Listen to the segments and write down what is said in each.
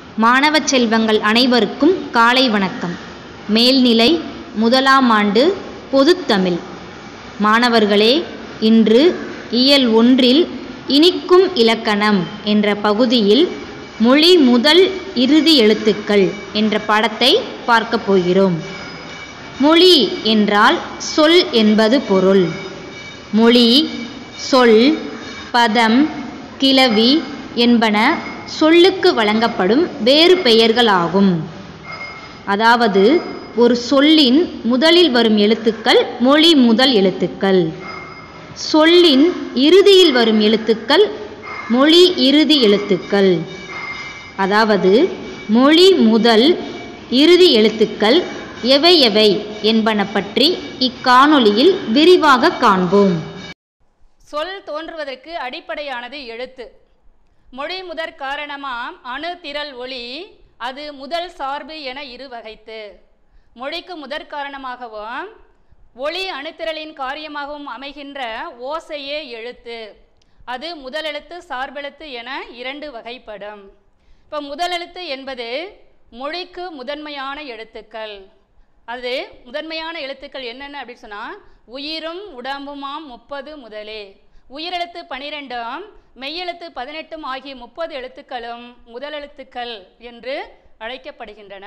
மாணவ செல்வங்கள் அனைவருக்கும் காலை வணக்கம் மேல்நிலை முதலாம் ஆண்டு பொதுத்தமிழ் மாணவர்களே இன்று இயல் ஒன்றில் இனிக்கும் இலக்கணம் என்ற பகுதியில் மொழி முதல் இறுதி எழுத்துக்கள் என்ற பாடத்தை பார்க்கப் போகிறோம் மொழி என்றால் சொல் என்பது பொருள் மொழி சொல் பதம் கிளவி என்பன சொல்லுக்கு வழங்கப்படும் வேறு பெயர்களாகும் அதாவது ஒரு சொல்லின் முதலில் வரும் எழுத்துக்கள் மொழி முதல் எழுத்துக்கள் சொல்லின் இறுதியில் வரும் எழுத்துக்கள் மொழி இறுதி எழுத்துக்கள் அதாவது மொழி முதல் இறுதி எழுத்துக்கள் எவை எவை என்பன பற்றி இக்காணொளியில் விரிவாக காண்போம் சொல் தோன்றுவதற்கு அடிப்படையானது எழுத்து மொழி முதற் காரணமாம் அணு திரள் ஒளி அது முதல் சார்பு என இரு வகைத்து மொழிக்கு முதற் காரணமாகவும் ஒளி அணுத்திரளின் காரியமாகவும் அமைகின்ற ஓசையே எழுத்து அது முதலெழுத்து சார்பெழுத்து என இரண்டு வகைப்படும் இப்போ முதலெழுத்து என்பது மொழிக்கு முதன்மையான எழுத்துக்கள் அது முதன்மையான எழுத்துக்கள் என்னென்ன அப்படின்னு சொன்னால் உயிரும் உடம்புமாம் முப்பது முதலே உயிரெழுத்து பனிரெண்டும் மெய்யெழுத்து பதினெட்டும் ஆகிய முப்பது எழுத்துக்களும் முதலெழுத்துக்கள் என்று அழைக்கப்படுகின்றன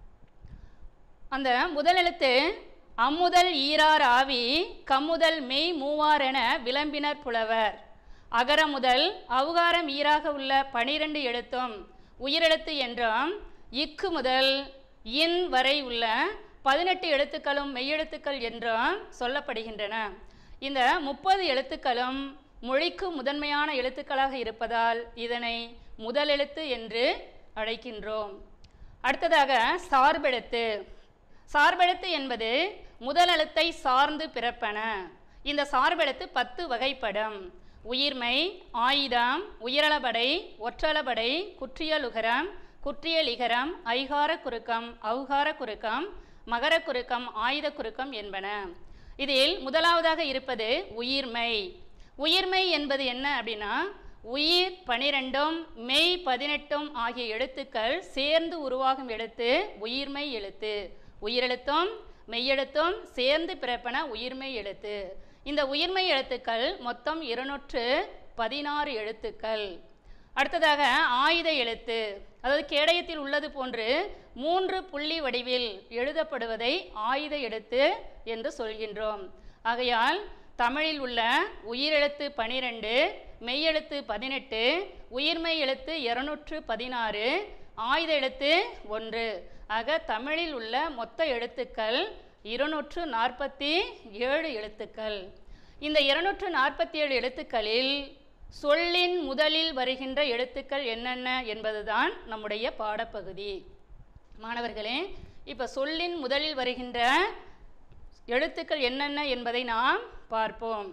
அந்த முதலெழுத்து அம்முதல் ஈரார் ஆவி கம்முதல் மெய் மூவார் என விளம்பினர் புலவர் அகர முதல் அவுகாரம் ஈராக உள்ள பனிரெண்டு எழுத்தும் உயிரெழுத்து என்றும் இக்கு முதல் இன் வரை உள்ள பதினெட்டு எழுத்துக்களும் மெய்யெழுத்துக்கள் என்றும் சொல்லப்படுகின்றன இந்த முப்பது எழுத்துக்களும் மொழிக்கு முதன்மையான எழுத்துக்களாக இருப்பதால் இதனை முதலெழுத்து என்று அழைக்கின்றோம் அடுத்ததாக சார்பெழுத்து சார்பெழுத்து என்பது முதலெழுத்தை சார்ந்து பிறப்பன இந்த சார்பெழுத்து பத்து வகைப்படும் உயிர்மை ஆயுதம் உயிரளபடை ஒற்றளபடை குற்றியலுகரம் குற்றியலிகரம் ஐகார குறுக்கம் ஔகார குறுக்கம் மகர குறுக்கம் ஆயுத குறுக்கம் என்பன இதில் முதலாவதாக இருப்பது உயிர்மை உயிர்மை என்பது என்ன அப்படின்னா உயிர் பனிரெண்டும் மெய் பதினெட்டும் ஆகிய எழுத்துக்கள் சேர்ந்து உருவாகும் எழுத்து உயிர்மை எழுத்து உயிரெழுத்தும் மெய்யெழுத்தும் சேர்ந்து பிறப்பன உயிர்மை எழுத்து இந்த உயிர்மை எழுத்துக்கள் மொத்தம் இருநூற்று பதினாறு எழுத்துக்கள் அடுத்ததாக ஆயுத எழுத்து அதாவது கேடயத்தில் உள்ளது போன்று மூன்று புள்ளி வடிவில் எழுதப்படுவதை ஆயுத எழுத்து என்று சொல்கின்றோம் ஆகையால் தமிழில் உள்ள உயிரெழுத்து பனிரெண்டு மெய்யெழுத்து பதினெட்டு உயிர்மெய் எழுத்து இருநூற்று பதினாறு ஆயுத எழுத்து ஒன்று ஆக தமிழில் உள்ள மொத்த எழுத்துக்கள் இருநூற்று நாற்பத்தி ஏழு எழுத்துக்கள் இந்த இருநூற்று நாற்பத்தி ஏழு எழுத்துக்களில் சொல்லின் முதலில் வருகின்ற எழுத்துக்கள் என்னென்ன என்பதுதான் நம்முடைய பாடப்பகுதி மாணவர்களே இப்போ சொல்லின் முதலில் வருகின்ற எழுத்துக்கள் என்னென்ன என்பதை நாம் பார்ப்போம்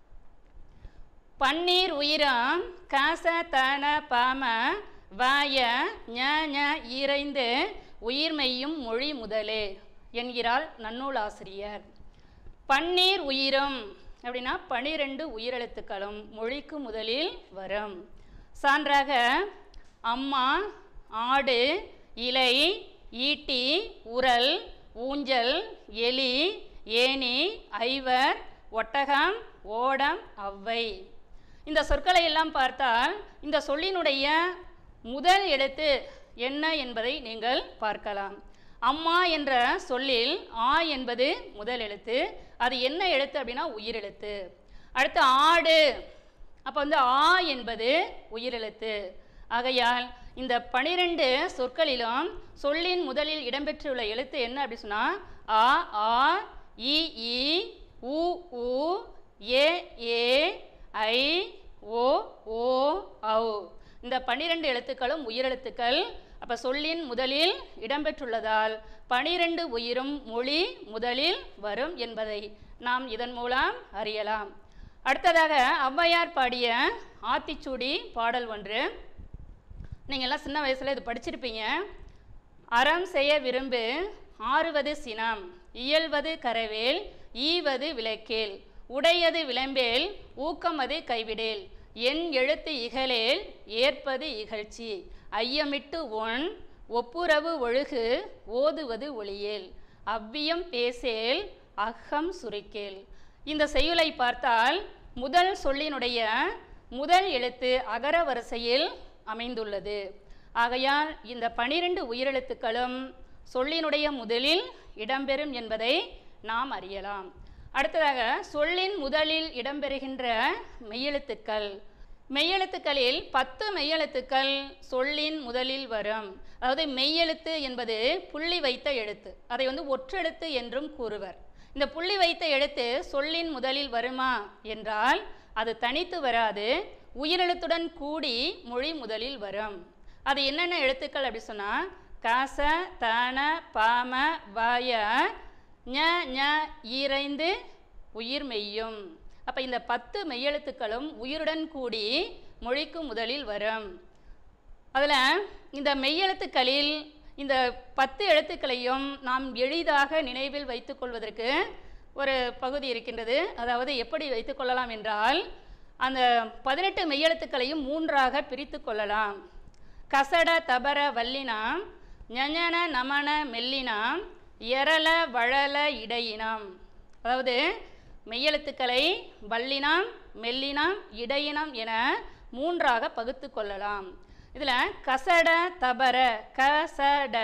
பன்னீர் உயிரம் காச தன பாம வாய ஞ ஞ ஈரைந்து உயிர்மெய்யும் மொழி முதலே என்கிறாள் நன்னூல் ஆசிரியர் பன்னீர் உயிரும் அப்படின்னா பனிரெண்டு உயிரெழுத்துக்களும் மொழிக்கு முதலில் வரும் சான்றாக அம்மா ஆடு இலை ஈட்டி உரல் ஊஞ்சல் எலி ஏனி ஐவர் ஒட்டகம் ஓடம் அவ்வை இந்த சொற்களை எல்லாம் பார்த்தால் இந்த சொல்லினுடைய முதல் எழுத்து என்ன என்பதை நீங்கள் பார்க்கலாம் அம்மா என்ற சொல்லில் ஆ என்பது முதல் எழுத்து அது என்ன எழுத்து அப்படின்னா உயிரெழுத்து அடுத்து ஆடு அப்போ வந்து ஆ என்பது உயிரெழுத்து ஆகையால் இந்த பனிரெண்டு சொற்களிலும் சொல்லின் முதலில் இடம்பெற்றுள்ள எழுத்து என்ன அப்படி சொன்னால் ஆ ஆ இ இ உ உ ஏ ஏ ஐ ஓ ஓ ஔ இந்த பன்னிரெண்டு எழுத்துக்களும் உயிரெழுத்துக்கள் அப்போ சொல்லின் முதலில் இடம்பெற்றுள்ளதால் பனிரெண்டு உயிரும் மொழி முதலில் வரும் என்பதை நாம் இதன் மூலம் அறியலாம் அடுத்ததாக ஔவையார் பாடிய ஆத்திச்சூடி பாடல் ஒன்று நீங்கள் எல்லாம் சின்ன வயசில் இது படிச்சிருப்பீங்க அறம் செய்ய விரும்பு ஆறுவது சினம் இயல்வது கரவேல் ஈவது விளக்கேல் உடையது விளம்பேல் ஊக்கமது கைவிடேல் என் எழுத்து இகழேல் ஏற்பது இகழ்ச்சி ஐயமிட்டு ஒன் ஒப்புரவு ஒழுகு ஓதுவது ஒளியேல் அவ்வியம் பேசேல் அகம் சுருக்கேல் இந்த செய்யுளை பார்த்தால் முதல் சொல்லினுடைய முதல் எழுத்து அகர வரிசையில் அமைந்துள்ளது ஆகையால் இந்த பனிரெண்டு உயிரெழுத்துக்களும் சொல்லினுடைய முதலில் இடம்பெறும் என்பதை நாம் அறியலாம் அடுத்ததாக சொல்லின் முதலில் இடம்பெறுகின்ற மெய்யெழுத்துக்கள் மெய்யெழுத்துக்களில் பத்து மெய்யெழுத்துக்கள் சொல்லின் முதலில் வரும் அதாவது மெய்யெழுத்து என்பது புள்ளி வைத்த எழுத்து அதை வந்து ஒற்றெழுத்து என்றும் கூறுவர் இந்த புள்ளி வைத்த எழுத்து சொல்லின் முதலில் வருமா என்றால் அது தனித்து வராது உயிரெழுத்துடன் கூடி மொழி முதலில் வரும் அது என்னென்ன எழுத்துக்கள் அப்படி சொன்னால் காச தன பாம வாய ஞ ஞ ஈரைந்து உயிர் மெய்யும் அப்போ இந்த பத்து மெய்யெழுத்துக்களும் உயிருடன் கூடி மொழிக்கு முதலில் வரும் அதில் இந்த மெய்யெழுத்துக்களில் இந்த பத்து எழுத்துக்களையும் நாம் எளிதாக நினைவில் வைத்துக்கொள்வதற்கு ஒரு பகுதி இருக்கின்றது அதாவது எப்படி வைத்துக்கொள்ளலாம் என்றால் அந்த பதினெட்டு மெய்யெழுத்துக்களையும் மூன்றாக பிரித்து கொள்ளலாம் கசட தபர வல்லினாம் ஞஞன நமன மெல்லினாம் எரள வழல இடையினம் அதாவது மெய்யெழுத்துக்களை வல்லினம் மெல்லினம் இடையினம் என மூன்றாக பகுத்து கொள்ளலாம் இதில் கசட தபர கசட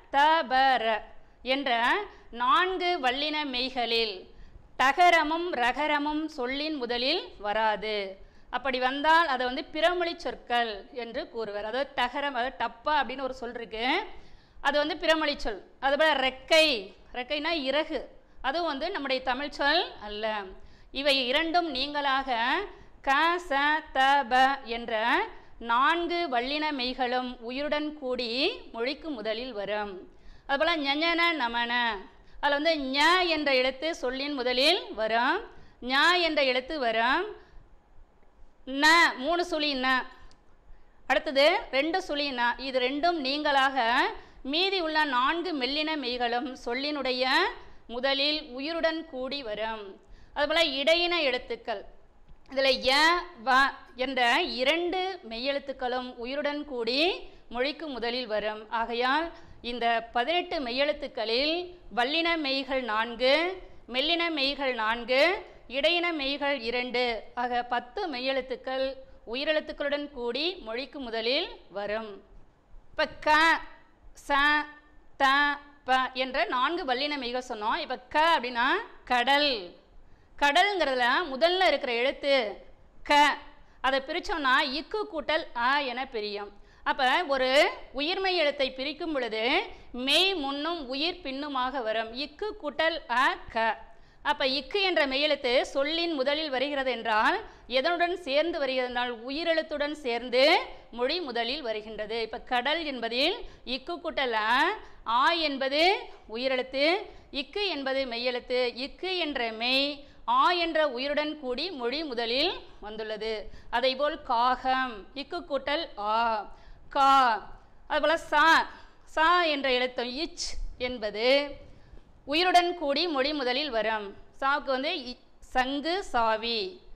தபர என்ற நான்கு வல்லின மெய்களில் டகரமும் ரகரமும் சொல்லின் முதலில் வராது அப்படி வந்தால் அதை வந்து பிறமொழி சொற்கள் என்று கூறுவர் அதாவது டகரம் அதாவது டப்பா அப்படின்னு ஒரு சொல் இருக்கு அது வந்து பிறமொழி சொல் அதுபோல் ரெக்கை ரெக்கைனா இறகு அதுவும் வந்து நம்முடைய தமிழ் சொல் அல்ல இவை இரண்டும் நீங்களாக க ச த ப என்ற நான்கு வல்லின மெய்களும் உயிருடன் கூடி மொழிக்கு முதலில் வரும் அதுபோல் ஞஞன நமன அதில் வந்து ஞ என்ற எழுத்து சொல்லின் முதலில் வரும் ஞ என்ற எழுத்து வரும் ந மூணு சுழி ந அடுத்தது ரெண்டு சுழி ந இது ரெண்டும் நீங்களாக மீதி உள்ள நான்கு மெல்லின மெய்களும் சொல்லினுடைய முதலில் உயிருடன் கூடி வரும் அதுபோல் இடையின எழுத்துக்கள் இதில் ய வ என்ற இரண்டு மெய்யெழுத்துக்களும் உயிருடன் கூடி மொழிக்கு முதலில் வரும் ஆகையால் இந்த பதினெட்டு மெய்யெழுத்துக்களில் வல்லின மெய்கள் நான்கு மெல்லின மெய்கள் நான்கு இடையின மெய்கள் இரண்டு ஆக பத்து மெய்யெழுத்துக்கள் உயிரெழுத்துக்களுடன் கூடி மொழிக்கு முதலில் வரும் இப்போ க ச த ப என்ற நான்கு வல்லின மெய்கள் சொன்னோம் இப்போ க அப்படின்னா கடல் கடல்ங்கிறதுல முதல்ல இருக்கிற எழுத்து க அதை பிரித்தோம்னா இக்கு கூட்டல் அ என பிரியும் அப்போ ஒரு உயிர்மெய் எழுத்தை பிரிக்கும் பொழுது மெய் முன்னும் உயிர் பின்னுமாக வரும் இக்கு கூட்டல் அ க அப்போ இக்கு என்ற மெய்யெழுத்து சொல்லின் முதலில் வருகிறது என்றால் எதனுடன் சேர்ந்து வருகிறது என்றால் உயிரெழுத்துடன் சேர்ந்து மொழி முதலில் வருகின்றது இப்போ கடல் என்பதில் இக்கு கூட்டல் அ, ஆ என்பது உயிரெழுத்து இக்கு என்பது மெய்யெழுத்து இக்கு என்ற மெய் ஆ என்ற உயிருடன் கூடி மொழி முதலில் வந்துள்ளது அதேபோல் காகம் இக்கு கூட்டல் ஆ கா அதுபோல் சா சா என்ற எழுத்தம் இச் என்பது உயிருடன் கூடி மொழி முதலில் வரும் சாவுக்கு வந்து இ- சங்கு சாவி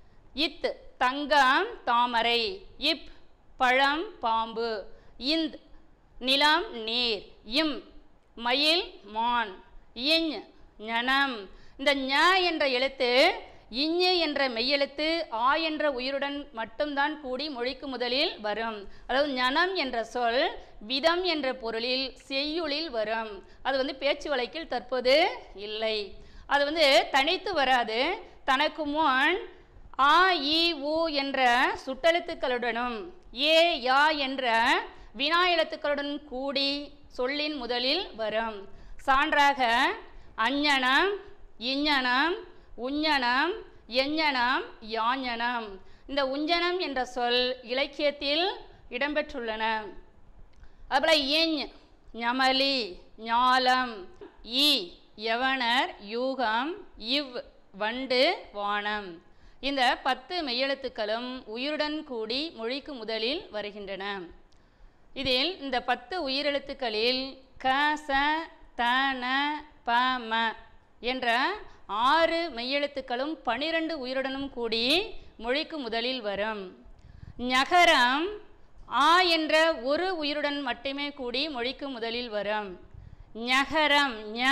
இத் தங்கம் தாமரை இப் பழம் பாம்பு இந்த் நிலம் நீர் இம் மயில் மான் இஞ் ஞனம் இந்த ஞ என்ற எழுத்து இஞ்சு என்ற மெய்யெழுத்து ஆ என்ற உயிருடன் மட்டும்தான் கூடி மொழிக்கு முதலில் வரும் அதாவது ஞனம் என்ற சொல் விதம் என்ற பொருளில் செய்யுளில் வரும் அது வந்து பேச்சு வழக்கில் தற்போது இல்லை அது வந்து தனித்து வராது தனக்கு முன் ஆ இ உ என்ற சுட்டெழுத்துக்களுடனும் ஏ யா என்ற வினா எழுத்துக்களுடன் கூடி சொல்லின் முதலில் வரும் சான்றாக அஞ்ஞனம் இஞ்ஞனம் உஞ்ஞனம் எஞ்ஞனம் யாஞனம் இந்த உஞ்சனம் என்ற சொல் இலக்கியத்தில் இடம்பெற்றுள்ளன அதுபோல் இஞ் ஞமலி ஞாலம் ஈ யவனர் யூகம் இவ் வண்டு வானம் இந்த பத்து மெய்யெழுத்துக்களும் உயிருடன் கூடி மொழிக்கு முதலில் வருகின்றன இதில் இந்த பத்து உயிரெழுத்துக்களில் க ச த ந ப ம என்ற ஆறு மெய்யெழுத்துக்களும் பனிரெண்டு உயிருடனும் கூடி மொழிக்கு முதலில் வரும் ஞகரம் ஆ என்ற ஒரு உயிருடன் மட்டுமே கூடி மொழிக்கு முதலில் வரும் ஞகரம் ஞ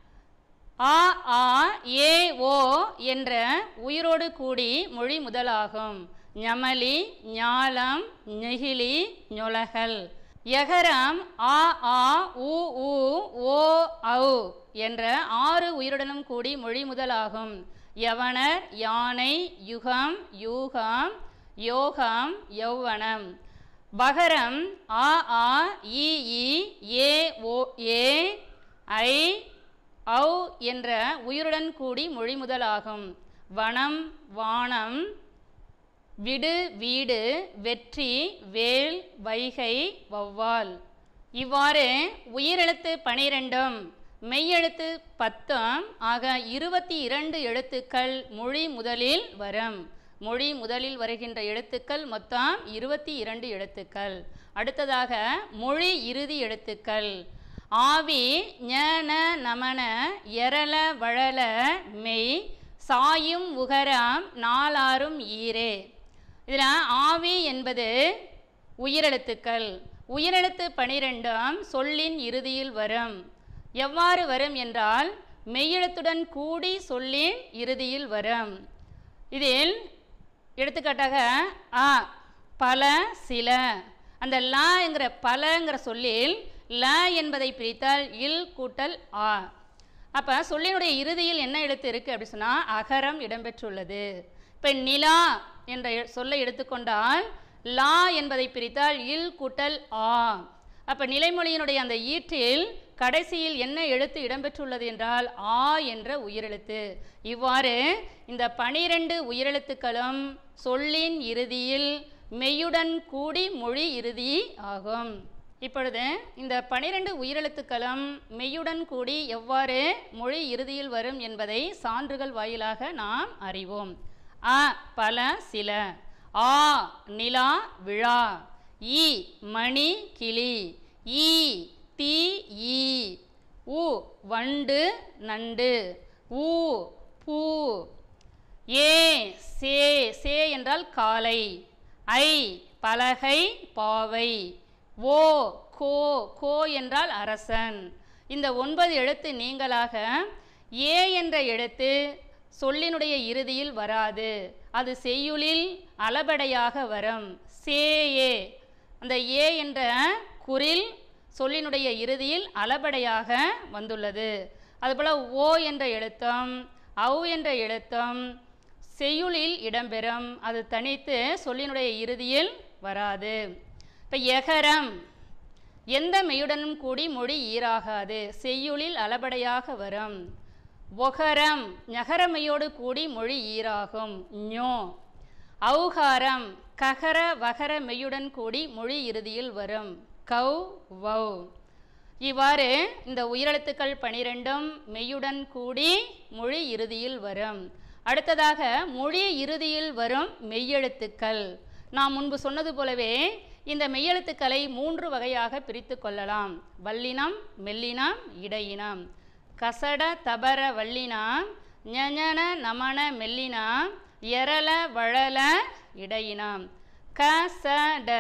ஆ ஆ ஏ ஓ என்ற உயிரோடு கூடி மொழி முதலாகும் ஞமலி ஞாலம் நெகிழி நொலகல் யகரம் ஆ ஆ உ ஊ ஓ ஔ என்ற ஆறு உயிருடனும் கூடி மொழி முதலாகும் யவனர் யானை யுகம் யூகம் யோகம் யௌவனம் பகரம் ஆ ஆ இ இ ஏ ஓ ஏ ஐ ஔ என்ற உயிருடன் கூடி மொழி முதலாகும் வனம் வானம் விடு வீடு வெற்றி வேல் வைகை வௌவால் இவ்வாறு உயிரெழுத்து பனிரெண்டும் மெய்யெழுத்து பத்தும் ஆக இருபத்தி இரண்டு எழுத்துக்கள் மொழி முதலில் வரும் மொழி முதலில் வருகின்ற எழுத்துக்கள் மொத்தம் இருபத்தி இரண்டு எழுத்துக்கள் அடுத்ததாக மொழி இறுதி எழுத்துக்கள் ஆவி ஞன நமன எரள வழல மெய் சாயும் உகரம் நாலாரும் ஈரே இதில் ஆவி என்பது உயிரெழுத்துக்கள் உயிரெழுத்து பனிரெண்டும் சொல்லின் இறுதியில் வரும் எவ்வாறு வரும் என்றால் மெய்யெழுத்துடன் கூடி சொல்லின் இறுதியில் வரும் இதில் எடுத்துக்காட்டாக ஆ பல சில அந்த லா என்கிற பலங்கிற சொல்லில் ல என்பதை பிரித்தால் இல் கூட்டல் ஆ அப்போ சொல்லினுடைய இறுதியில் என்ன எழுத்து இருக்குது அப்படி சொன்னால் அகரம் இடம்பெற்றுள்ளது இப்போ நிலா என்ற எ- சொல்லை எடுத்துக்கொண்டால் லா என்பதை பிரித்தால் இல் கூட்டல் ஆ அப்போ நிலைமொழியினுடைய அந்த ஈற்றில் கடைசியில் என்ன எழுத்து இடம்பெற்றுள்ளது என்றால் ஆ என்ற உயிரெழுத்து இவ்வாறு இந்த பனிரெண்டு உயிரெழுத்துக்களும் சொல்லின் இறுதியில் மெய்யுடன் கூடி மொழி இறுதி ஆகும் இப்பொழுது இந்த பனிரெண்டு உயிரெழுத்துக்களும் மெய்யுடன் கூடி எவ்வாறு மொழி இறுதியில் வரும் என்பதை சான்றுகள் வாயிலாக நாம் அறிவோம் அ பல சில ஆ நிலா விழா ஈ மணி கிளி ஈ தீ ஈ உ வண்டு நண்டு ஊ பூ ஏ சே சே என்றால் காலை ஐ பலகை பாவை ஓ கோ கோ என்றால் அரசன் இந்த ஒன்பது எழுத்து நீங்களாக ஏ என்ற எழுத்து சொல்லினுடைய இறுதியில் வராது அது செய்யுளில் அளபடையாக வரும் சேயே அந்த ஏ என்ற குரில் சொல்லினுடைய இறுதியில் அளபடையாக வந்துள்ளது அதுபோல் ஓ என்ற எழுத்தும் ஔ என்ற எழுத்தும் செய்யுளில் இடம்பெறும் அது தனித்து சொல்லினுடைய இறுதியில் வராது இப்போ எகரம் எந்த மெய்யுடனும் கூடி மொழி ஈராகாது செய்யுளில் அளபடையாக வரும் ஒகரம் ஞகரமையோடு கூடி மொழி ஈராகும் ஞோ ஔகாரம் ககர வகர மெய்யுடன் கூடி மொழி இறுதியில் வரும் கௌ வௌ இவ்வாறு இந்த உயிரெழுத்துக்கள் பனிரெண்டும் மெய்யுடன் கூடி மொழி இறுதியில் வரும் அடுத்ததாக மொழி இறுதியில் வரும் மெய்யெழுத்துக்கள் நாம் முன்பு சொன்னது போலவே இந்த மெய்யெழுத்துக்களை மூன்று வகையாக பிரித்து கொள்ளலாம் வல்லினம் மெல்லினம் இடையினம் கசட தபர வல்லினம் ஞஞன நமன மெல்லினம் எரள வழல இடையினம் கசட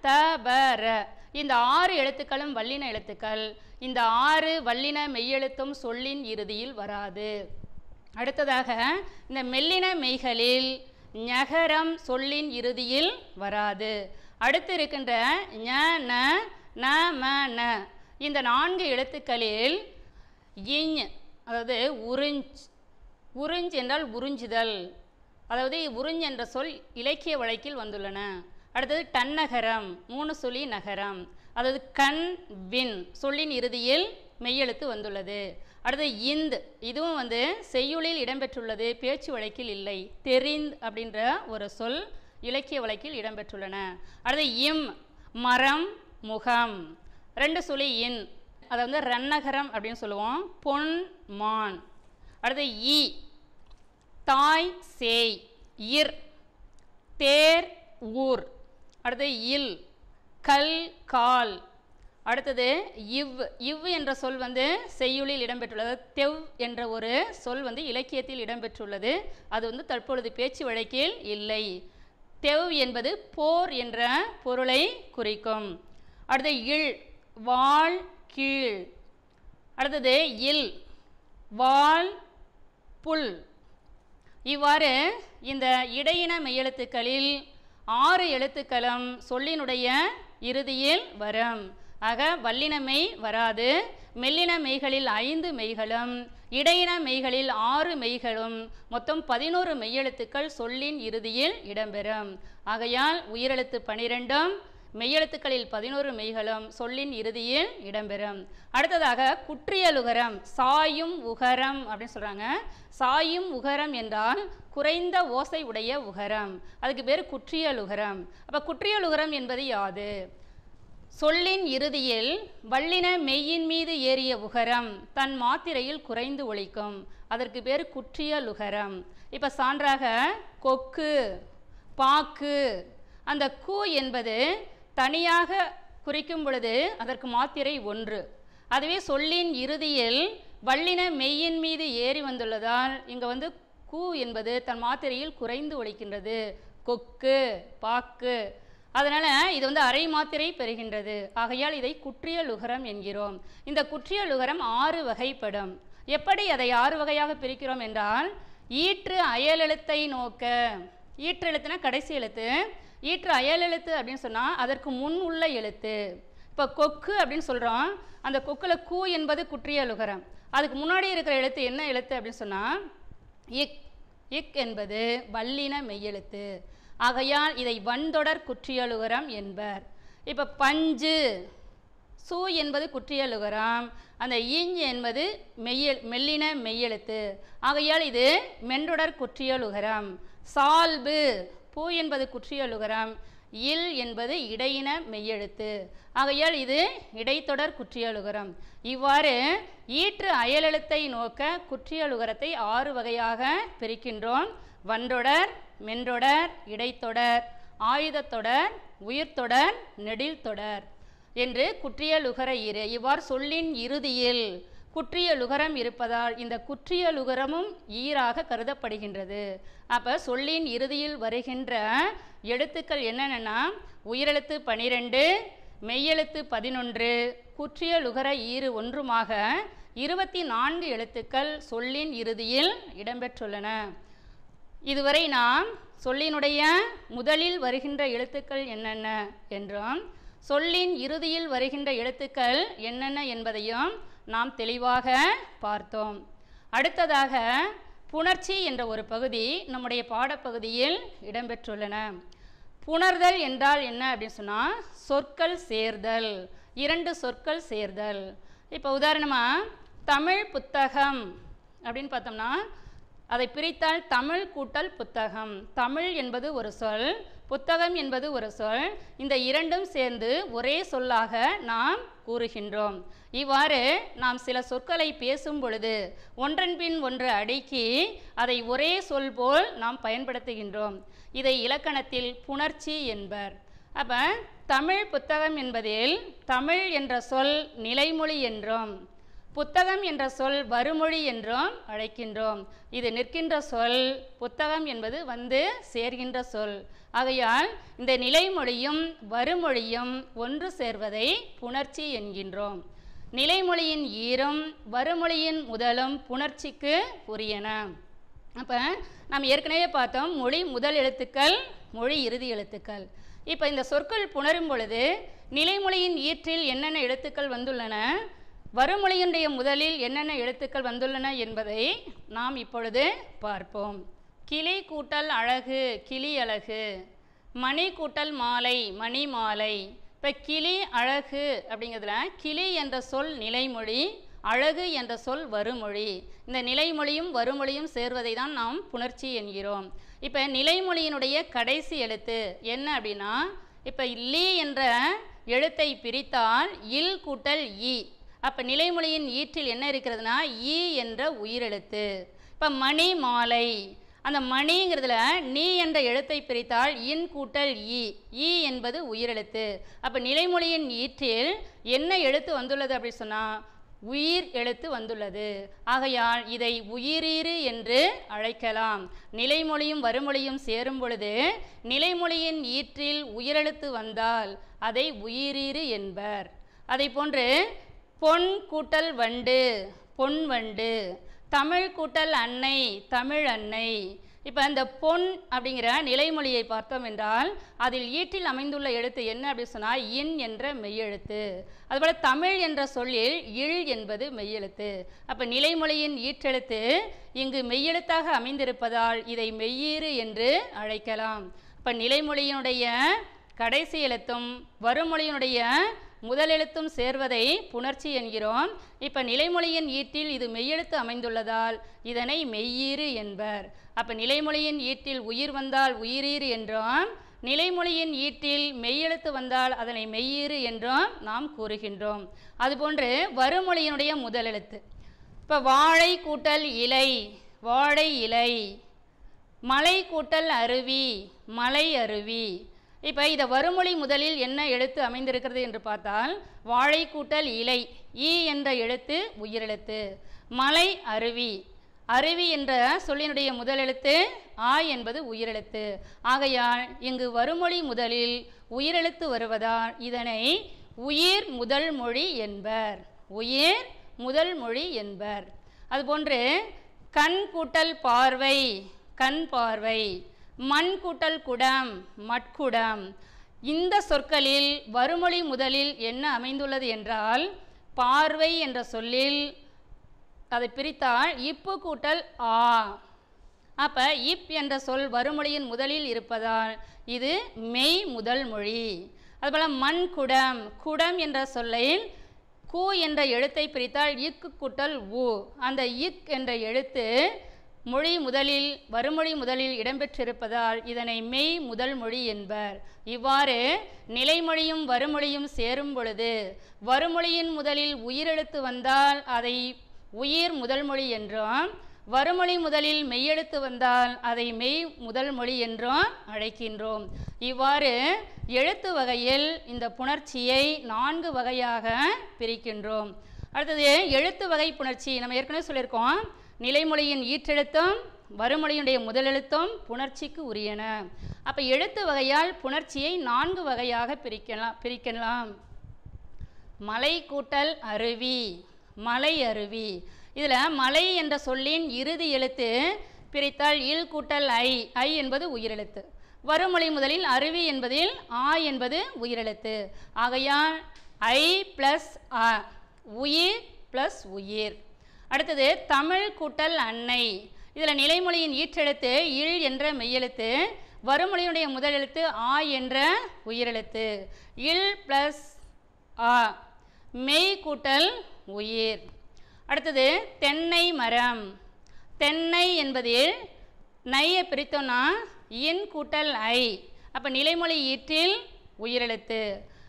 தபர இந்த ஆறு எழுத்துக்களும் வல்லின எழுத்துக்கள் இந்த ஆறு வல்லின மெய்யெழுத்தும் சொல்லின் இறுதியில் வராது அடுத்ததாக இந்த மெல்லின மெய்களில் ஞகரம் சொல்லின் இறுதியில் வராது அடுத்து இருக்கின்ற ஞ ந ந ம ந இந்த நான்கு எழுத்துக்களில் இஞ் அதாவது உறிஞ்ச் உறிஞ்ச் என்றால் உறிஞ்சுதல் அதாவது உறிஞ்ச் என்ற சொல் இலக்கிய வழக்கில் வந்துள்ளன அடுத்தது டன்னகரம் மூணு சொல்லி நகரம் அதாவது கண் வின் சொல்லின் இறுதியில் மெய்யெழுத்து வந்துள்ளது அடுத்து இந்த் இதுவும் வந்து செய்யுளில் இடம்பெற்றுள்ளது பேச்சு வழக்கில் இல்லை தெரிந்த் அப்படின்ற ஒரு சொல் இலக்கிய வழக்கில் இடம்பெற்றுள்ளன அடுத்து இம் மரம் முகம் ரெண்டு சொல்லி இன் அதை வந்து ரன்னகரம் அப்படின்னு சொல்லுவோம் பொன் மான் அடுத்து ஈ தாய் சேய் இர் தேர் ஊர் அடுத்து இல் கல் கால் அடுத்தது இவ் இவ் என்ற சொல் வந்து செய்யுளில் இடம்பெற்றுள்ளது தெவ் என்ற ஒரு சொல் வந்து இலக்கியத்தில் இடம்பெற்றுள்ளது அது வந்து தற்பொழுது பேச்சு வழக்கில் இல்லை தெவ் என்பது போர் என்ற பொருளை குறிக்கும் அடுத்து இல் வாள் கீழ் அடுத்தது இல் வாள் புல் இவ்வாறு இந்த இடையின மெய்யெழுத்துக்களில் ஆறு எழுத்துக்களும் சொல்லினுடைய இறுதியில் வரும் ஆக வல்லின மெய் வராது மெல்லின மெய்களில் ஐந்து மெய்களும் இடையின மெய்களில் ஆறு மெய்களும் மொத்தம் பதினோரு மெய்யெழுத்துக்கள் சொல்லின் இறுதியில் இடம்பெறும் ஆகையால் உயிரெழுத்து பனிரெண்டும் மெய்யெழுத்துக்களில் பதினோரு மெய்களும் சொல்லின் இறுதியில் இடம்பெறும் அடுத்ததாக குற்றியலுகரம் சாயும் உகரம் அப்படின்னு சொல்றாங்க சாயும் உகரம் என்றால் குறைந்த ஓசை உடைய உகரம் அதுக்கு பேர் குற்றியலுகரம் அப்ப குற்றியலுகரம் என்பது யாது சொல்லின் இறுதியில் வல்லின மெய்யின் மீது ஏறிய உகரம் தன் மாத்திரையில் குறைந்து ஒலிக்கும் அதற்கு பேர் குற்றியலுகரம் இப்ப சான்றாக கொக்கு பாக்கு அந்த கு என்பது தனியாக குறிக்கும் பொழுது அதற்கு மாத்திரை ஒன்று அதுவே சொல்லின் இறுதியில் வல்லின மெய்யின் மீது ஏறி வந்துள்ளதால் இங்கே வந்து கு என்பது தன் மாத்திரையில் குறைந்து ஒலிக்கின்றது கொக்கு பாக்கு அதனால் இது வந்து அரை மாத்திரை பெறுகின்றது ஆகையால் இதை குற்றியல் உகரம் என்கிறோம் இந்த குற்றியல் உகரம் ஆறு வகைப்படும் எப்படி அதை ஆறு வகையாக பிரிக்கிறோம் என்றால் ஈற்று அயலெழுத்தை நோக்க ஈற்று எழுத்துனா கடைசி எழுத்து ஈற்று அயல் எழுத்து அப்படின்னு சொன்னால் அதற்கு முன் உள்ள எழுத்து இப்போ கொக்கு அப்படின்னு சொல்கிறோம் அந்த கொக்கில் கூ என்பது குற்றியலுகரம் அதுக்கு முன்னாடி இருக்கிற எழுத்து என்ன எழுத்து அப்படின்னு சொன்னால் இக் இக் என்பது வல்லின மெய்யெழுத்து ஆகையால் இதை வன்தொடர் குற்றியலுகரம் என்பர் இப்போ பஞ்சு சு என்பது குற்றியலுகரம் அந்த இஞ் என்பது மெய்யல் மெல்லின மெய்யெழுத்து ஆகையால் இது மென்றொடர் குற்றியலுகரம் சால்பு பூ என்பது குற்றியலுகரம் இல் என்பது இடையின மெய்யெழுத்து ஆகையால் இது இடைத்தொடர் குற்றியலுகரம் இவ்வாறு ஈற்று அயலெழுத்தை நோக்க குற்றியலுகரத்தை ஆறு வகையாக பிரிக்கின்றோம் வன்றொடர் மென்றொடர் இடைத்தொடர் ஆயுதத்தொடர் உயிர்த்தொடர் நெடில்தொடர் என்று குற்றியலுகர இரு இவ்வாறு சொல்லின் இறுதியில் குற்றியலுகரம் இருப்பதால் இந்த குற்றியலுகரமும் ஈராக கருதப்படுகின்றது அப்போ சொல்லின் இறுதியில் வருகின்ற எழுத்துக்கள் என்னென்னா உயிரெழுத்து பனிரெண்டு மெய்யெழுத்து பதினொன்று குற்றியலுகர ஈறு ஒன்றுமாக இருபத்தி நான்கு எழுத்துக்கள் சொல்லின் இறுதியில் இடம்பெற்றுள்ளன இதுவரை நாம் சொல்லினுடைய முதலில் வருகின்ற எழுத்துக்கள் என்னென்ன என்றும் சொல்லின் இறுதியில் வருகின்ற எழுத்துக்கள் என்னென்ன என்பதையும் நாம் தெளிவாக பார்த்தோம் அடுத்ததாக புணர்ச்சி என்ற ஒரு பகுதி நம்முடைய பாடப்பகுதியில் இடம்பெற்றுள்ளன புணர்தல் என்றால் என்ன அப்படின்னு சொன்னால் சொற்கள் சேர்தல் இரண்டு சொற்கள் சேர்தல் இப்போ உதாரணமாக தமிழ் புத்தகம் அப்படின்னு பார்த்தோம்னா அதை பிரித்தால் தமிழ் கூட்டல் புத்தகம் தமிழ் என்பது ஒரு சொல் புத்தகம் என்பது ஒரு சொல் இந்த இரண்டும் சேர்ந்து ஒரே சொல்லாக நாம் கூறுகின்றோம் இவ்வாறு நாம் சில சொற்களை பேசும் பொழுது ஒன்றன் பின் ஒன்று அடுக்கி அதை ஒரே சொல் போல் நாம் பயன்படுத்துகின்றோம் இதை இலக்கணத்தில் புணர்ச்சி என்பர் அப்போ தமிழ் புத்தகம் என்பதில் தமிழ் என்ற சொல் நிலைமொழி என்றும் புத்தகம் என்ற சொல் வருமொழி என்றும் அழைக்கின்றோம் இது நிற்கின்ற சொல் புத்தகம் என்பது வந்து சேர்கின்ற சொல் ஆகையால் இந்த நிலைமொழியும் வருமொழியும் ஒன்று சேர்வதை புணர்ச்சி என்கின்றோம் நிலைமொழியின் ஈரும் வருமொழியின் முதலும் புணர்ச்சிக்கு உரியன அப்போ நாம் ஏற்கனவே பார்த்தோம் மொழி முதல் எழுத்துக்கள் மொழி இறுதி எழுத்துக்கள் இப்போ இந்த சொற்கள் புணரும் பொழுது நிலைமொழியின் ஈற்றில் என்னென்ன எழுத்துக்கள் வந்துள்ளன வருமொழியினுடைய முதலில் என்னென்ன எழுத்துக்கள் வந்துள்ளன என்பதை நாம் இப்பொழுது பார்ப்போம் கிளி கூட்டல் அழகு கிளி அழகு மணி கூட்டல் மாலை மணி மாலை இப்போ கிளி அழகு அப்படிங்கிறதுல கிளி என்ற சொல் நிலைமொழி அழகு என்ற சொல் வருமொழி இந்த நிலைமொழியும் வருமொழியும் சேர்வதை தான் நாம் புணர்ச்சி என்கிறோம் இப்போ நிலைமொழியினுடைய கடைசி எழுத்து என்ன அப்படின்னா இப்போ லீ என்ற எழுத்தை பிரித்தால் இல் கூட்டல் இ அப்போ நிலைமொழியின் ஈற்றில் என்ன இருக்கிறதுனா ஈ என்ற உயிரெழுத்து இப்போ மணி மாலை அந்த மணிங்கிறதுல நீ என்ற எழுத்தை பிரித்தால் இன் கூட்டல் ஈ ஈ என்பது உயிரெழுத்து அப்போ நிலைமொழியின் ஈற்றில் என்ன எழுத்து வந்துள்ளது அப்படி சொன்னால் உயிர் எழுத்து வந்துள்ளது ஆகையால் இதை உயிரீறு என்று அழைக்கலாம் நிலைமொழியும் வறுமொழியும் சேரும் பொழுது நிலைமொழியின் ஈற்றில் உயிரெழுத்து வந்தால் அதை உயிரீறு என்பர் அதை போன்று பொன் கூட்டல் வண்டு பொன் வண்டு தமிழ் கூட்டல் அன்னை தமிழ் அன்னை இப்போ இந்த பொன் அப்படிங்கிற நிலைமொழியை பார்த்தோம் என்றால் அதில் ஈட்டில் அமைந்துள்ள எழுத்து என்ன அப்படின்னு சொன்னால் இன் என்ற மெய்யெழுத்து அதுபோல் தமிழ் என்ற சொல்லில் இல் என்பது மெய்யெழுத்து அப்போ நிலைமொழியின் ஈற்றெழுத்து இங்கு மெய்யெழுத்தாக அமைந்திருப்பதால் இதை மெய்யீறு என்று அழைக்கலாம் இப்போ நிலைமொழியினுடைய கடைசி எழுத்தும் வருமொழியினுடைய முதல் எழுத்தும் சேர்வதை புணர்ச்சி என்கிறோம் இப்போ நிலைமொழியின் ஈட்டில் இது மெய்யெழுத்து அமைந்துள்ளதால் இதனை மெய்யீறு என்பர் அப்போ நிலைமொழியின் ஈட்டில் உயிர் வந்தால் உயிரீறு என்றும் நிலைமொழியின் ஈட்டில் மெய்யெழுத்து வந்தால் அதனை மெய்யீறு என்றும் நாம் கூறுகின்றோம் அதுபோன்று வருமொழியினுடைய முதல் எழுத்து இப்போ வாழை கூட்டல் இலை வாழை இலை மலை கூட்டல் அருவி மலை அருவி இப்போ இதை வருமொழி முதலில் என்ன எழுத்து அமைந்திருக்கிறது என்று பார்த்தால் வாழை கூட்டல் இலை ஈ என்ற எழுத்து உயிரெழுத்து மலை அருவி அருவி என்ற சொல்லினுடைய முதல் எழுத்து ஆ என்பது உயிரெழுத்து ஆகையால் இங்கு வருமொழி முதலில் உயிரெழுத்து வருவதால் இதனை உயிர் முதல் மொழி என்பர் உயிர் முதல் மொழி என்பர் அதுபோன்று கண் கூட்டல் பார்வை கண் பார்வை மண் கூட்டல் குடம் மட்குடம் இந்த சொற்களில் வருமொழி முதலில் என்ன அமைந்துள்ளது என்றால் பார்வை என்ற சொல்லில் அதை பிரித்தால் இப்பு கூட்டல் ஆ அப்போ இப் என்ற சொல் வருமொழியின் முதலில் இருப்பதால் இது மெய் முதல் மொழி அதுபோல் மண் குடம் குடம் என்ற சொல்லில் கு என்ற எழுத்தை பிரித்தால் இக்கு கூட்டல் உ அந்த இக் என்ற எழுத்து மொழி முதலில் வருமொழி முதலில் இடம்பெற்றிருப்பதால் இதனை மெய் முதல் மொழி என்பர் இவ்வாறு நிலைமொழியும் வருமொழியும் சேரும் பொழுது வருமொழியின் முதலில் உயிரெழுத்து வந்தால் அதை உயிர் முதல் மொழி என்றும் வருமொழி முதலில் மெய்யெழுத்து வந்தால் அதை மெய் முதல் மொழி என்றும் அழைக்கின்றோம் இவ்வாறு எழுத்து வகையில் இந்த புணர்ச்சியை நான்கு வகையாக பிரிக்கின்றோம் அடுத்தது எழுத்து வகை புணர்ச்சி நம்ம ஏற்கனவே சொல்லியிருக்கோம் நிலைமொழியின் ஈற்றெழுத்தும் வருமொழியுடைய முதலெழுத்தும் புணர்ச்சிக்கு உரியன அப்போ எழுத்து வகையால் புணர்ச்சியை நான்கு வகையாக பிரிக்கலாம் பிரிக்கலாம் மலை கூட்டல் அருவி மலை அருவி இதில் மலை என்ற சொல்லின் இறுதி எழுத்து பிரித்தால் இல் கூட்டல் ஐ ஐ என்பது உயிரெழுத்து வருமொழி முதலில் அருவி என்பதில் ஆ என்பது உயிரெழுத்து ஆகையால் ஐ ப்ளஸ் ஆ உயிர் ப்ளஸ் உயிர் அடுத்தது தமிழ் கூட்டல் அன்னை இதில் நிலைமொழியின் ஈற்றெழுத்து இல் என்ற மெய்யெழுத்து வருமொழியினுடைய முதல் எழுத்து ஆ என்ற உயிரெழுத்து இல் ப்ளஸ் ஆ மெய் கூட்டல் உயிர் அடுத்தது தென்னை மரம் தென்னை என்பதில் நையை பிரித்தோம்னா இன் கூட்டல் ஐ அப்போ நிலைமொழி ஈற்றில் உயிரெழுத்து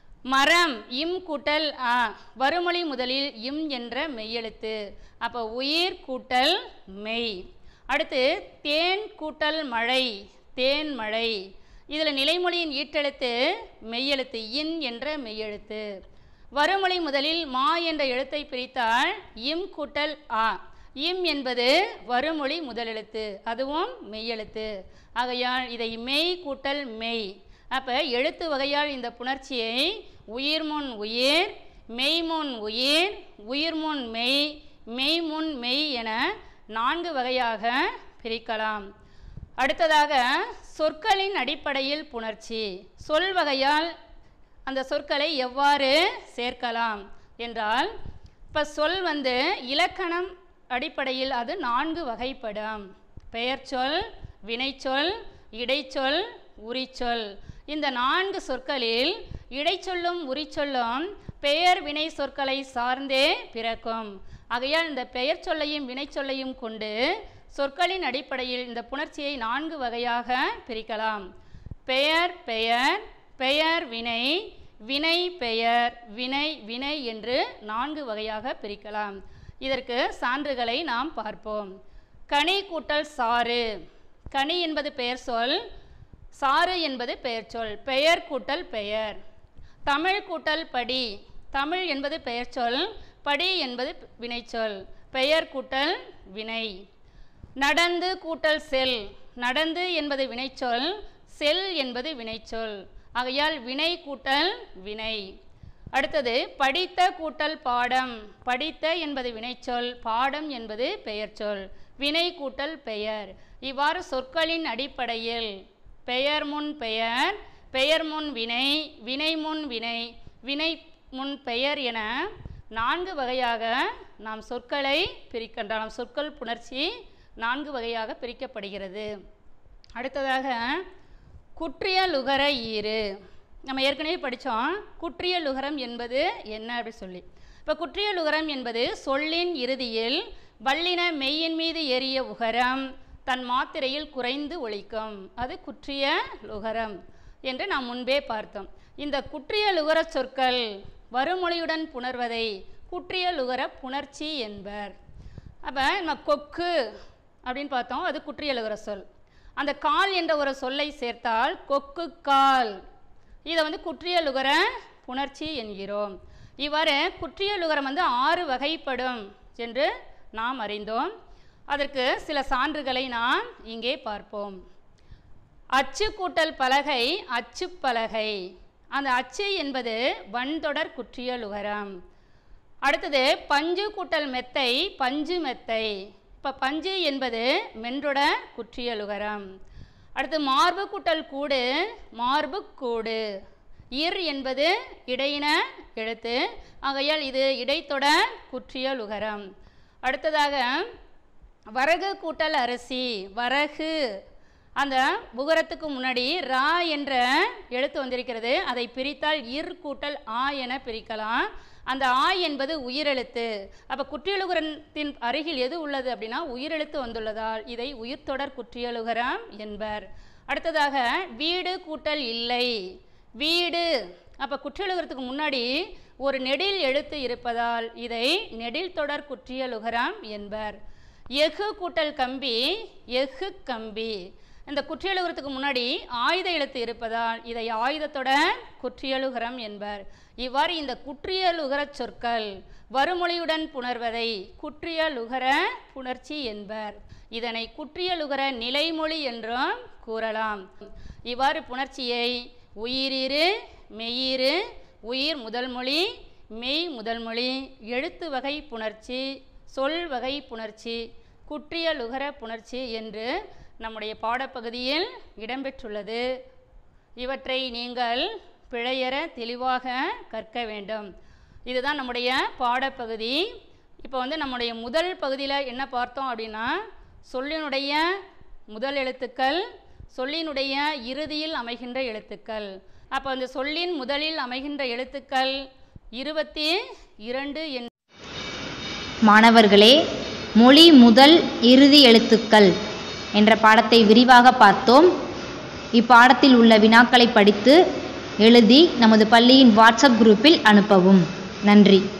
மரம் இம் கூட்டல் ஆ வருமொழி முதலில் இம் என்ற மெய்யெழுத்து அப்போ உயிர் கூட்டல் மெய் அடுத்து தேன் கூட்டல் மழை தேன் மழை இதில் நிலைமொழியின் ஈட்டெழுத்து மெய்யெழுத்து இன் என்ற மெய்யெழுத்து வருமொழி முதலில் மா என்ற எழுத்தை பிரித்தால் இம் கூட்டல் ஆ இம் என்பது வருமொழி முதலெழுத்து அதுவும் மெய்யெழுத்து ஆகையால் இதை மெய் கூட்டல் மெய் அப்போ எழுத்து வகையால் இந்த புணர்ச்சியை உயிர்முன் உயிர் மெய்முன் உயிர் உயிர்முன் மெய் மெய்முன் மெய் என நான்கு வகையாக பிரிக்கலாம் அடுத்ததாக சொற்களின் அடிப்படையில் புணர்ச்சி சொல் வகையால் அந்த சொற்களை எவ்வாறு சேர்க்கலாம் என்றால் இப்போ சொல் வந்து இலக்கணம் அடிப்படையில் அது நான்கு வகைப்படும் பெயர்ச்சொல் வினைச்சொல் இடைச்சொல் உரிச்சொல் இந்த நான்கு சொற்களில் இடைச்சொல்லும் உரிச்சொல்லும் பெயர் வினை சொற்களை சார்ந்தே பிறக்கும் ஆகையால் இந்த பெயர் சொல்லையும் வினைச்சொல்லையும் கொண்டு சொற்களின் அடிப்படையில் இந்த புணர்ச்சியை நான்கு வகையாக பிரிக்கலாம் பெயர் பெயர் பெயர் வினை வினை பெயர் வினை வினை என்று நான்கு வகையாக பிரிக்கலாம் இதற்கு சான்றுகளை நாம் பார்ப்போம் கனி கூட்டல் சாறு கனி என்பது பெயர் சொல் சாறு என்பது பெயர் சொல் பெயர் கூட்டல் பெயர் தமிழ் கூட்டல் படி தமிழ் என்பது பெயர் சொல் படி என்பது வினைச்சொல் பெயர் கூட்டல் வினை நடந்து கூட்டல் செல் நடந்து என்பது வினைச்சொல் செல் என்பது வினைச்சொல் ஆகையால் வினை கூட்டல் வினை அடுத்தது படித்த கூட்டல் பாடம் படித்த என்பது வினைச்சொல் பாடம் என்பது பெயர்ச்சொல் வினை கூட்டல் பெயர் இவ்வாறு சொற்களின் அடிப்படையில் பெயர் முன் பெயர் பெயர் முன் வினை வினை முன் வினை வினை முன் பெயர் என நான்கு வகையாக நாம் சொற்களை பிரிக்கின்றோம் சொற்கள் புணர்ச்சி நான்கு வகையாக பிரிக்கப்படுகிறது அடுத்ததாக குற்றியலுகர ஈறு நம்ம ஏற்கனவே படித்தோம் குற்றியலுகரம் என்பது என்ன அப்படி சொல்லி இப்போ குற்றியலுகரம் என்பது சொல்லின் இறுதியில் வல்லின மெய்யின் மீது ஏறிய உகரம் தன் மாத்திரையில் குறைந்து ஒழிக்கும் அது குற்றிய லுகரம் என்று நாம் முன்பே பார்த்தோம் இந்த குற்றிய லுகர சொற்கள் வருமொழியுடன் புணர்வதை குற்றிய லுகர புணர்ச்சி என்பர் அப்போ நம்ம கொக்கு அப்படின்னு பார்த்தோம் அது குற்றியலுகர சொல் அந்த கால் என்ற ஒரு சொல்லை சேர்த்தால் கொக்கு கால் இதை வந்து குற்றியலுகர புணர்ச்சி என்கிறோம் இவ்வாறு குற்றியலுகரம் வந்து ஆறு வகைப்படும் என்று நாம் அறிந்தோம் அதற்கு சில சான்றுகளை நாம் இங்கே பார்ப்போம் அச்சு கூட்டல் பலகை அச்சு பலகை அந்த அச்சு என்பது வன்தொடர் குற்றியலுகரம் அடுத்தது பஞ்சு கூட்டல் மெத்தை பஞ்சு மெத்தை இப்போ பஞ்சு என்பது மென்றொட குற்றியலுகரம் அடுத்து மார்பு கூட்டல் கூடு மார்பு கூடு இர் என்பது இடையின எழுத்து ஆகையால் இது இடைத்தொட குற்றியலுகரம் அடுத்ததாக வரகு கூட்டல் அரிசி வரகு அந்த உகரத்துக்கு முன்னாடி ரா என்ற எழுத்து வந்திருக்கிறது அதை பிரித்தால் இர் கூட்டல் ஆ என பிரிக்கலாம் அந்த ஆ என்பது உயிரெழுத்து அப்போ குற்றியலுகரத்தின் அருகில் எது உள்ளது அப்படின்னா உயிரெழுத்து வந்துள்ளதால் இதை உயிர்த்தொடர் குற்றியலுகரம் என்பர் அடுத்ததாக வீடு கூட்டல் இல்லை வீடு அப்போ குற்றியலுகரத்துக்கு முன்னாடி ஒரு நெடில் எழுத்து இருப்பதால் இதை நெடில் தொடர் குற்றியலுகரம் என்பர் எஃகு கூட்டல் கம்பி எஃகு கம்பி இந்த குற்றியலுகரத்துக்கு முன்னாடி ஆயுத எழுத்து இருப்பதால் இதை ஆயுதத்தோட குற்றியலுகரம் என்பர் இவ்வாறு இந்த குற்றியலுகர சொற்கள் வருமொழியுடன் புணர்வதை குற்றியலுகர புணர்ச்சி என்பர் இதனை குற்றியலுகர நிலைமொழி என்றும் கூறலாம் இவ்வாறு புணர்ச்சியை உயிரிரு மெய்யிரு உயிர் முதல் மொழி மெய் முதல் மொழி எழுத்து வகை புணர்ச்சி சொல் வகை புணர்ச்சி குற்றியலுகர புணர்ச்சி என்று நம்முடைய பாடப்பகுதியில் இடம்பெற்றுள்ளது இவற்றை நீங்கள் பிழையற தெளிவாக கற்க வேண்டும் இதுதான் நம்முடைய பாடப்பகுதி இப்போ வந்து நம்முடைய முதல் பகுதியில் என்ன பார்த்தோம் அப்படின்னா சொல்லினுடைய முதல் எழுத்துக்கள் சொல்லினுடைய இறுதியில் அமைகின்ற எழுத்துக்கள் அப்போ அந்த சொல்லின் முதலில் அமைகின்ற எழுத்துக்கள் இருபத்தி இரண்டு என் மாணவர்களே மொழி முதல் இறுதி எழுத்துக்கள் என்ற பாடத்தை விரிவாக பார்த்தோம் இப்பாடத்தில் உள்ள வினாக்களை படித்து எழுதி நமது பள்ளியின் வாட்ஸ்அப் குரூப்பில் அனுப்பவும் நன்றி